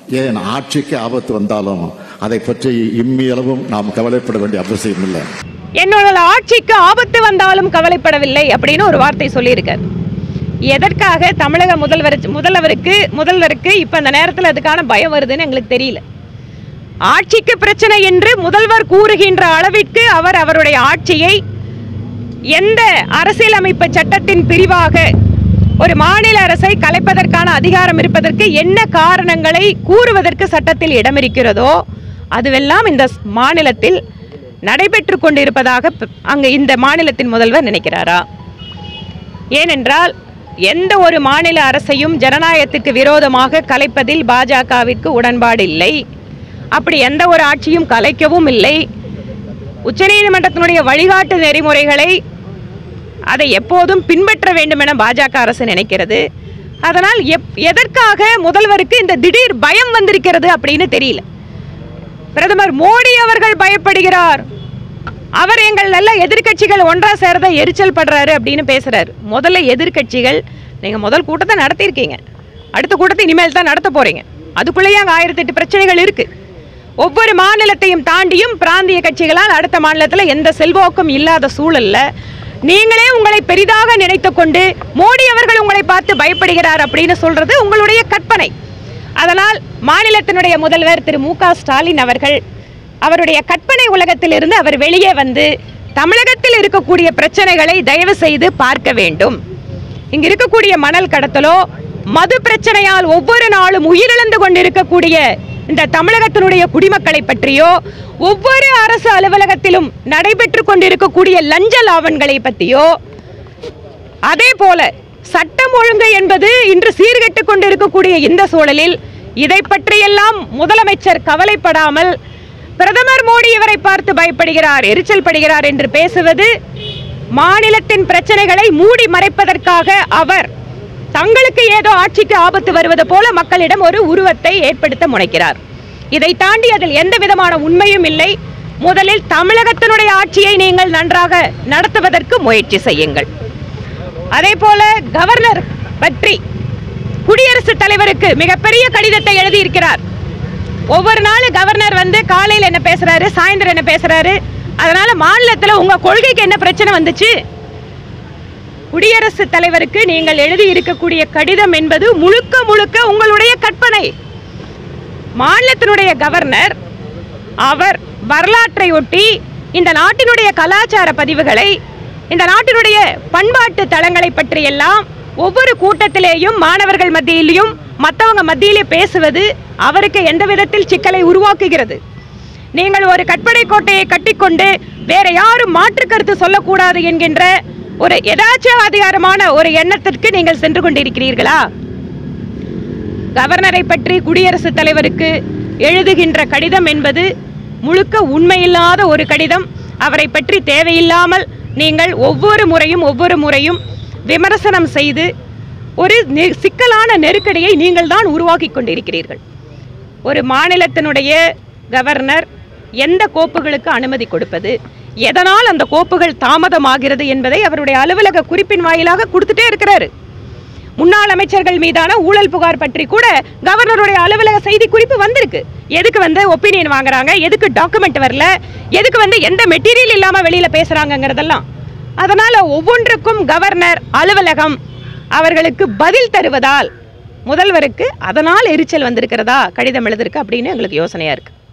ஏன் ஆட்சிக்கு ஆபத்து வந்தாலும் அதை பற்றி இம்மியளவும் நாம் கவலைப்பட வேண்டிய அவசியம் இல்லை என்னோட ஆட்சிக்கு ஆபத்து வந்தாலும் கவலைப்படவில்லை அப்படின்னு ஒரு வார்த்தை சொல்லியிருக்கார் எதற்காக தமிழக முதல்வர் முதல்வருக்கு முதல்வருக்கு இப்போ அந்த நேரத்தில் அதுக்கான பயம் வருதுன்னு எங்களுக்கு தெரியல ஆட்சிக்கு பிரச்சனை என்று முதல்வர் கூறுகின்ற அளவிற்கு அவர் அவருடைய ஆட்சியை எந்த அரசியலமைப்பு சட்டத்தின் பிரிவாக ஒரு மாநில அரசை கலைப்பதற்கான அதிகாரம் இருப்பதற்கு என்ன காரணங்களை கூறுவதற்கு சட்டத்தில் இடம் இருக்கிறதோ அதுவெல்லாம் இந்த மாநிலத்தில் நடைபெற்று கொண்டிருப்பதாக ப- அங்கு இந்த மாநிலத்தின் முதல்வர் நினைக்கிறாரா ஏனென்றால் எந்த ஒரு மாநில அரசையும் ஜனநாயகத்திற்கு விரோதமாக கலைப்பதில் பாஜகவிற்கு உடன்பாடு இல்லை அப்படி எந்த ஒரு ஆட்சியும் கலைக்கவும் இல்லை உச்சநீதிமன்றத்தினுடைய வழிகாட்டு நெறிமுறைகளை அதை எப்போதும் பின்பற்ற வேண்டும் என பாஜக அரசு நினைக்கிறது அதனால் எப் எதற்காக முதல்வருக்கு இந்த திடீர் பயம் வந்திருக்கிறது அப்படின்னு தெரியல பிரதமர் மோடி அவர்கள் பயப்படுகிறார் அவர் எங்கள் நல்ல எதிர்க்கட்சிகள் ஒன்றா சேரத எரிச்சல் படுறாரு அப்படின்னு பேசுறாரு முதல்ல எதிர்க்கட்சிகள் நீங்க முதல் கூட்டத்தை நடத்தியிருக்கீங்க அடுத்த கூட்டத்தை இனிமேல் தான் நடத்த போறீங்க அதுக்குள்ளேயே அங்கே ஆயிரத்தி எட்டு பிரச்சனைகள் இருக்கு ஒவ்வொரு மாநிலத்தையும் தாண்டியும் பிராந்திய கட்சிகளால் அடுத்த மாநிலத்தில் எந்த செல்வாக்கும் இல்லாத சூழல்ல நீங்களே உங்களை பெரிதாக நினைத்துக் கொண்டு மோடி அவர்கள் உங்களை பார்த்து பயப்படுகிறார் அப்படின்னு சொல்றது உங்களுடைய கற்பனை அதனால் மாநிலத்தினுடைய முதல்வர் திரு மு க ஸ்டாலின் அவர்கள் அவருடைய கற்பனை உலகத்திலிருந்து அவர் வெளியே வந்து தமிழகத்தில் இருக்கக்கூடிய பிரச்சனைகளை தயவு செய்து பார்க்க வேண்டும் இங்க இருக்கக்கூடிய மணல் கடத்தலோ மது பிரச்சனையால் ஒவ்வொரு நாளும் உயிரிழந்து கொண்டிருக்கக்கூடிய இந்த தமிழகத்தினுடைய குடிமக்களை பற்றியோ ஒவ்வொரு அரசு அலுவலகத்திலும் நடைபெற்று கொண்டிருக்கக்கூடிய லஞ்ச லாவண்களை பற்றியோ அதே போல சட்டம் ஒழுங்கு என்பது இன்று சீர்கெட்டு கொண்டிருக்கக்கூடிய இந்த சூழலில் இதை பற்றியெல்லாம் முதலமைச்சர் கவலைப்படாமல் பிரதமர் மோடி இவரை பார்த்து பயப்படுகிறார் எரிச்சல் படுகிறார் என்று பேசுவது மாநிலத்தின் பிரச்சனைகளை மூடி மறைப்பதற்காக அவர் தங்களுக்கு ஏதோ ஆட்சிக்கு ஆபத்து வருவது போல மக்களிடம் ஒரு உருவத்தை ஏற்படுத்த முனைக்கிறார் இதை தாண்டி அதில் எந்த விதமான உண்மையும் இல்லை முதலில் தமிழகத்தினுடைய ஆட்சியை நீங்கள் நன்றாக நடத்துவதற்கு முயற்சி செய்யுங்கள் அதே போல கவர்னர் பற்றி குடியரசுத் தலைவருக்கு மிகப்பெரிய கடிதத்தை எழுதியிருக்கிறார் ஒவ்வொரு நாளும் கவர்னர் வந்து காலையில் என்ன பேசுறாரு சாயந்தரம் என்ன பேசுறாரு அதனால மாநிலத்தில் உங்க கொள்கைக்கு என்ன பிரச்சனை வந்துச்சு குடியரசுத் தலைவருக்கு நீங்கள் எழுதி இருக்கக்கூடிய கடிதம் என்பது முழுக்க முழுக்க உங்களுடைய கற்பனை மாநிலத்தினுடைய கவர்னர் அவர் வரலாற்றை ஒட்டி இந்த நாட்டினுடைய கலாச்சார பதிவுகளை இந்த நாட்டினுடைய பண்பாட்டு தளங்களை பற்றியெல்லாம் ஒவ்வொரு கூட்டத்திலேயும் மாணவர்கள் மத்தியிலையும் மற்றவங்க மத்தியிலே பேசுவது அவருக்கு எந்த விதத்தில் சிக்கலை உருவாக்குகிறது நீங்கள் ஒரு கற்பனை கோட்டையை கட்டிக்கொண்டு வேற யாரும் மாற்று கருத்து சொல்லக்கூடாது என்கின்ற ஒரு எதாச்சியாதிகாரமான ஒரு எண்ணத்திற்கு நீங்கள் சென்று கொண்டிருக்கிறீர்களா கவர்னரை பற்றி குடியரசுத் தலைவருக்கு எழுதுகின்ற கடிதம் என்பது முழுக்க உண்மையில்லாத ஒரு கடிதம் அவரை பற்றி தேவையில்லாமல் நீங்கள் ஒவ்வொரு முறையும் ஒவ்வொரு முறையும் விமர்சனம் செய்து ஒரு நெ- சிக்கலான நெருக்கடியை நீங்கள் தான் உருவாக்கி கொண்டிருக்கிறீர்கள் ஒரு மாநிலத்தினுடைய கவர்னர் எந்த கோப்புகளுக்கு அனுமதி கொடுப்பது எதனால் அந்த கோப்புகள் தாமதமாகிறது என்பதை அவருடைய அலுவலக குறிப்பின் வாயிலாக கொடுத்துட்டே இருக்கிறாரு முன்னாள் அமைச்சர்கள் மீதான ஊழல் புகார் பற்றி கூட கவர்னருடைய அலுவலக செய்தி குறிப்பு வந்திருக்கு எதுக்கு வந்து ஒப்பீனியன் வாங்குறாங்க எதுக்கு டாக்குமெண்ட் வரல எதுக்கு வந்து எந்த மெட்டீரியல் இல்லாம வெளியில பேசுறாங்கங்கிறதெல்லாம் அதனால ஒவ்வொன்றுக்கும் கவர்னர் அலுவலகம் அவர்களுக்கு பதில் தருவதால் முதல்வருக்கு அதனால் எரிச்சல் வந்திருக்கிறதா கடிதம் எழுதிருக்கு அப்படின்னு எங்களுக்கு யோசனையா இருக்கு